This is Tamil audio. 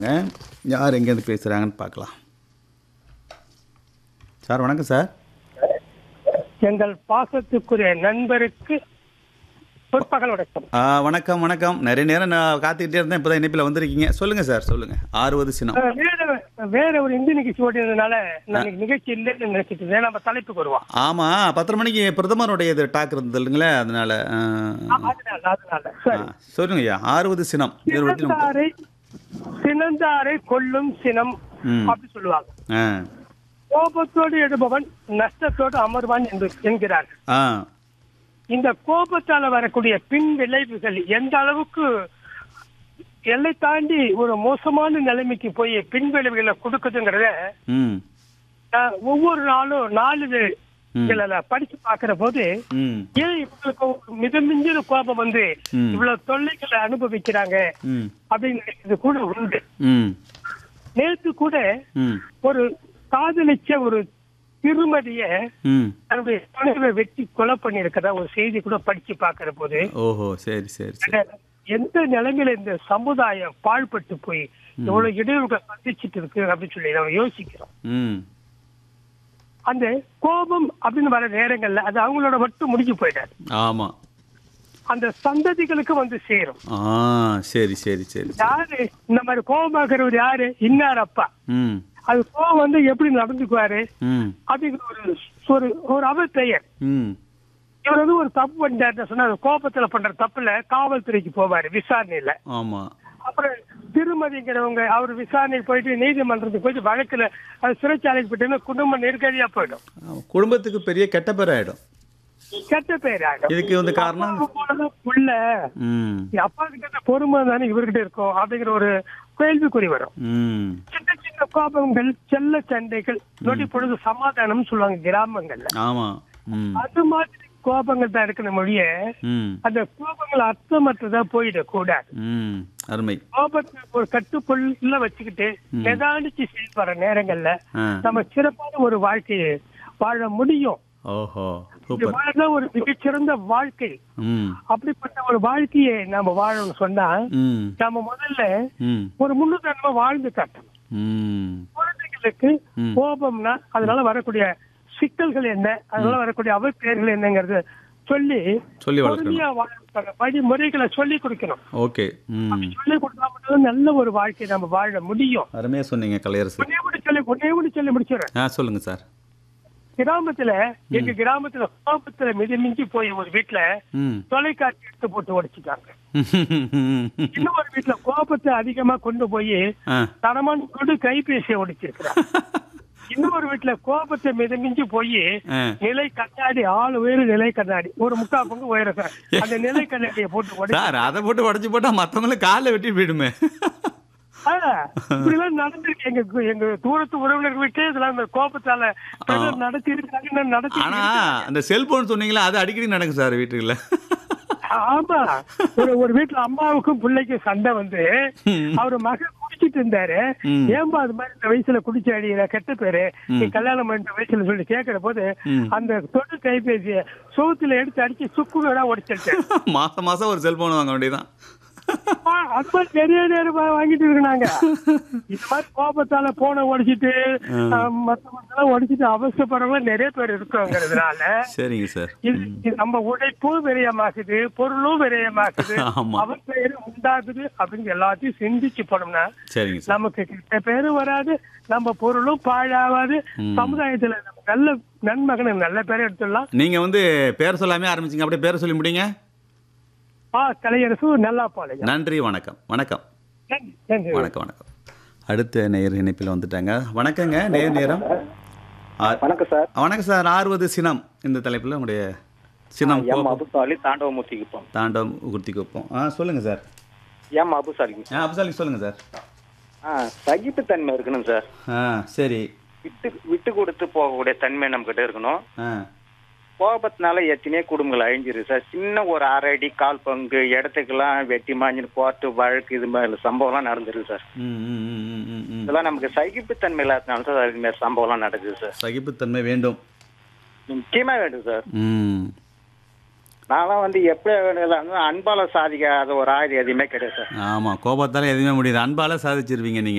யார் எங்கேருந்து பேசுகிறாங்கன்னு பார்க்கலாம் சார் வணக்கம் சார் எங்கள் பாசத்துக்குரிய நண்பருக்கு பிற்பகல் வணக்கம் ஆ, வணக்கம் வணக்கம் நிறைய நேரம் நான் காத்துக்கிட்டே இருந்தேன் இப்போ தான் இணைப்பில் வந்திருக்கீங்க சொல்லுங்கள் சார் சொல்லுங்கள் ஆறுவது சினம் அஹ் வேற வேற ஒரு இந்தி நிகழ்ச்சி ஓடினதுனால நான் இன்னைக்கு நிகழ்ச்சி இல்லைன்னு நினைச்சிட்டு இருந்தேன் நம்ம தலைப்புக்கு வருவோம் ஆமாம் பத்தரை மணிக்கு பிரதமருடைய இது டாக் இருந்தது இல்லைங்களே அதனால ஆ, அதனால அதனால ஆ, சரி சொல்லுங்க ஐயா ஆறுவது சினம் இதை பற்றி நம்ம- சினந்தாரை சினந்தாரை கொல்லும் சினம் ம். அப்படி சொல்லுவாங்க ஆ கோபத்தோடு எடுப்பவன் நஷ்டத்தோடு அமர்வான் என்று என்கிறார் ஆ இந்த கோபத்தால வரக்கூடிய பின் விளைவுகள் எந்த அளவுக்கு எல்லை தாண்டி ஒரு மோசமான நிலைமைக்கு போய் பின் விளைவுகளை கொடுக்குதுங்கிறத ம் நான் ஒவ்வொரு நாளும் நாலு இதுல படிச்சு பாக்குற போது ம் ஏன் இவங்களுக்கு மிதமிஞ்சின கோபம் வந்து ம். இவ்வளவு தொல்லைகளை அனுபவிக்கிறாங்க ம் அப்படிங்கிறது கூட உண்டு ம் நேத்து கூட ம் ஒரு காதலிச்ச ஒரு திருமதிய ம் தன்னுடைய கணவரை வெட்டி கொலை பண்ணியிருக்கதா ஒரு செய்தி கூட படிச்சு பாக்குற போது ஓஹோ சரி சரி சரி எந்த நிலைமையில இந்த சமுதாயம் பாழ்பட்டு போய் எவ்வளவு இடையூறுகள் சந்திச்சிட்டு இருக்கு அப்படின்னு சொல்லி நம்ம யோசிக்கிறோம் ம் அந்த கோபம் அப்படின்னு வர நேரங்கள்ல அது அவங்களோட மட்டும் முடிஞ்சு போயிடாது ஆமாம் அந்த சந்ததிகளுக்கு வந்து சேரும் ஆ சரி சரி சரி சரி யாரு இந்த மாதிரி கோபமாக்குறவர் யாரு இன்னார் அப்பா ம் அது கோபம் வந்து எப்படி நடந்துக்குவாரு ம் அப்படிங்கிற ஒரு ஒரு ஒரு அவர் பெயர் ம் இவர் வந்து ஒரு தப்பு பண்ணிட்டாருன்னு சொன்னா அது கோபத்துல பண்ற தப்புல காவல்துறைக்கு போவாரு விசாரணையில ஆமாம் அப்புறம் திருமதிங்கிறவங்க அவர் விசாரணைக்கு போயிட்டு நீதிமன்றத்துக்கு போயிட்டு வழக்குல அது சிறைச்சாலைக்கு போயிட்டு குடும்ப நெருக்கடியா போயிடும் ஆமா. குடும்பத்துக்கு பெரிய கெட்ட பேர் ஆயிடும் கெட்ட பேர் ஆகும் இதுக்கு வந்து காரணம் புள்ள ம் அப்பாவுக்கு கிட்ட பொறுமை தானே இவர்கிட்ட இருக்கும் அப்படிங்கிற ஒரு கேள்விக்குறி வரும் ம் சின்ன சின்ன கோபங்கள் செல்ல சண்டைகள் நொடி பொழுது சமாதானம் சொல்லுவாங்க கிராமங்கள்ல ஆமாம் ம் அது மாதிரி கோபங்கள் தான் இருக்கிற மொழிய ம் அந்த கோபங்கள் அர்த்தமற்றதா போயிடக்கூடாது ம் அருமை கோபத்தை ஒரு கட்டுக்குள்ள வச்சுக்கிட்டு நிதானிச்சு செயல்படுற நேரங்கள்ல ஆ நம்ம சிறப்பான ஒரு வாழ்க்கையை வாழ முடியும் ஓஹோ இது சூப்பர் வாழ்தான் ஒரு மிகச்சிறந்த வாழ்க்கை ம் அப்படிப்பட்ட ஒரு வாழ்க்கையை நாம வாழணும்னு சொன்னா ம் நாம முதல்ல ம் ஒரு முன்னுதாரணமா வாழ்ந்து காட்டணும் ம் குழந்தைகளுக்கு ம். கோபம்னா அதனால வரக்கூடிய சிக்கல்கள் என்ன அதனால வரக்கூடிய அவப்பெயர்கள் என்னங்கறத சொல்லி சொல்லி வளர்க்கணும் பொறுமையா வாழ்க்கை வழிமுறைகளை சொல்லி கொடுக்கணும் ஓகே ம் சொல்லி கொடுத்தா மட்டும் நல்ல ஒரு வாழ்க்கையை நம்ம வாழ முடியும் அருமையாக சொன்னீங்க கலையரசு ஒன்னே ஒண்ணு சொல்லி ஒன்னே ஒண்ணு சொல்லி முடிச்சிடுறேன் ஆ சொல்லுங்கள் சார் கிராமத்துல எங்க கிராமத்துல கோபத்துல மிதமிஞ்சி போய் ஒரு வீட்டுல ம் தொலைக்காட்சி எடுத்து போட்டு உடைச்சிட்டாங்க இன்னும் ஒரு வீட்டுல கோபத்தை அதிகமா கொண்டு போய் ஆ தரமான கொண்டு கைபேசியை உடைச்சிருக்கிறாங்க இன்னொரு வீட்டுல கோபத்தை மிதமிஞ்சி போய் ஆ நிலை கண்ணாடி ஆள் உயர நிலை கண்ணாடி ஒரு முக்கால் பங்கு உயர சார் அந்த நிலை கண்ணாடியை போட்டு உடை சார் அதை போட்டு உடச்சி போட்டால் மற்றவங்களும் காலில் வெட்டி போயிடுமே இப்படி எல்லாம் நடந்திருக்கு எங்க எங்க தூரத்து உறவினர் வீட்டு இதெல்லாம் இந்த கோபத்தால பெண்கள் நடத்தி இருக்காங்க நடத்தி ஆனா அந்த செல்போன் சொன்னீங்களா அது அடிக்கடி நடக்கும் சார் வீட்டுக்குள்ள ஆமா ஒரு ஒரு வீட்டுல அம்மாவுக்கும் பிள்ளைக்கும் சண்டை வந்து அவர் மகன் குடிச்சிட்டு இருந்தாரு ம். ஏன்பா அது மாதிரி இந்த வயசுல குடிச்சு அடிக்கிற கெட்ட பேரு நீ கல்யாணம் பண்ணிட்ட வயசுல சொல்லி கேட்கிற போது ம். அந்த தொடு கைபேசிய சோத்துல எடுத்து அடிச்சு சுக்குகளா உடைச்சிருக்கேன் மாசம் மாசம் ஒரு செல்போன் வாங்க வேண்டியதான் அது மாதிரி நிறைய நேரம் வா- வாங்கிட்டு இருக்கிறாங்க இந்த மாதிரி கோபத்தால போனை உடைச்சிட்டு மத்த மத்தெல்லாம் உடைச்சிட்டு அவசரப்படுறவங்க நிறைய பேர் இருக்காங்கிறதுனால சரிங்க சார் இது இது நம்ம உழைப்பும் விரயமாகுது பொருளும் விரயமாகுது ஆமா. அவர் பேரு உண்டாகுது அப்படின்னு எல்லாத்தையும் சிந்திச்சு போனோம்னா சரிங்க சார் நமக்கு கிட்ட பேரும் வராது நம்ம பொருளும் பாழாவாது சமுதாயத்துல நம்ம நல்ல நன்மகனை நல்ல பேரை எடுத்துடலாம் நீங்க வந்து பேர் சொல்லாமே ஆரம்பிச்சிங்க அப்படியே பேர் சொல்லி முடிங்க ஆ கலையரசு நல்லா பாளையம் நன்றி வணக்கம் வணக்கம் நன்றி, நன்றி வணக்கம் வணக்கம் அடுத்த நேர் இணைப்பில் வந்துட்டாங்க வணக்கங்க நேர் நேரம் ஆ- வணக்கம் சார் வணக்கம் சார் ஆறுவது சினம் இந்த தலைப்பில் உங்களுடைய சினம் எம் கோபம், அபுசாலி தாண்டவமூர்த்தி குப்பம் தாண்டம் குர்த்தி குப்பம் ஆ சொல்லுங்க சார் எம் அபுசாலி ஆ அப்சாலி சொல்லுங்க சார் ஆ சகிப்புத்தன்மை இருக்கணும் சார் ஆ சரி விட்டு விட்டு கொடுத்து போகக்கூடிய தன்மை நம்ம கிட்ட இருக்கணும் ஆ கோபத்தினால எத்தனையோ குடும்பங்கள் அழிஞ்சிருக்கு சார் சின்ன ஒரு அரை அடி கால் பங்கு இடத்துக்கெல்லாம் வெட்டி மாஞ்சின்னு கோர்ட்டு வழக்கு இது மாதிரி சம்பவம்லாம் நடந்திருக்கு சார் ம் ம் ம் ம் ம் ம் இதெல்லாம் நமக்கு சகிப்புத்தன்மை இல்லாதனால சார் இது மாதிரி சம்பவம்லாம் நடக்குது சார் சகிப்புத்தன்மை வேண்டும் முக்கியமா வேண்டும் சார் ம் நான்லாம் வந்து எப்படி வேணும் அன்பால சாதிக்காத ஒரு ஆயுதம் எதுவுமே கிடையாது சார் ஆமாம் கோபத்தால் எதுவுமே முடியாது அன்பால் சாதிச்சிருவீங்க நீங்கள்